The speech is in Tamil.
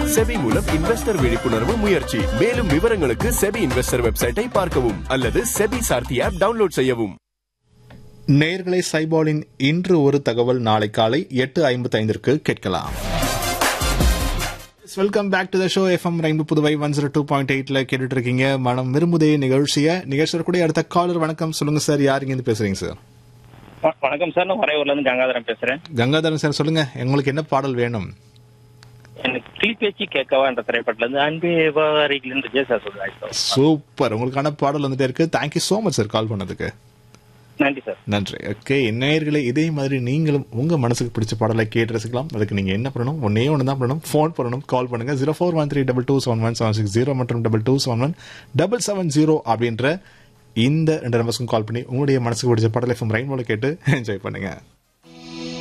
செபி மூலம் இன்வெஸ்டர் விழிப்புணர்வு முயற்சி மேலும் விவரங்களுக்கு செபி இன்வெஸ்டர் வெப்சைட்டை பார்க்கவும் அல்லது செபி சார்த்தி ஆப் டவுன்லோட் செய்யவும் நேர்களை சைபாலின் இன்று ஒரு தகவல் நாளை காலை எட்டு ஐம்பத்தி ஐந்திற்கு கேட்கலாம் welcome back to the show FM ரெண்டு Puduvai one zero two point எயிட்ல கேட்டுட்டு இருக்கீங்க மனம் விரும்புதே நிகழ்ச்சிய நிகழ்ச்சியில் கூட அடுத்த காலர் வணக்கம் சொல்லுங்க சார் யார் இருந்து பேசுறீங்க சார் வ- வணக்கம் சார் நான் வரையூர்ல இருந்து கங்காதரன் பேசுறேன் கங்காதரன் சார் சொல்லுங்க உங்களுக்கு என்ன பாடல் வேணும் எனக்கு கிளிப்பேச்சு கேட்கவா என்ற திரைப்படத்துல இருந்து அன்பே வாரிகள் விஜய் சார் சொல்றாங்க சூப்பர் உங்களுக்கான பாடல் வந்துட்டே இருக்கு thank you so much sir call பண்ணதுக்கு நன்றி சார் நன்றி ஓகே நேயர்களே இதே மாதிரி நீங்களும் உங்க மனசுக்கு பிடிச்ச பாடலை கேட்டு ரசிக்கலாம் அதுக்கு நீங்க என்ன பண்ணணும் ஒன்னே ஒன்று தான் பண்ணணும் ஃபோன் பண்ணணும் கால் பண்ணுங்க zero four one three double two seven one seven six zero மற்றும் double two seven one double seven zero அப்படின்ற இந்த ரெண்டு நம்பர்ஸ்க்கும் கால் பண்ணி உங்களுடைய மனசுக்கு பிடிச்ச பாடலை எஃப்எம் ரெயின்போல கேட்டு என்ஜாய் பண்ணுங்க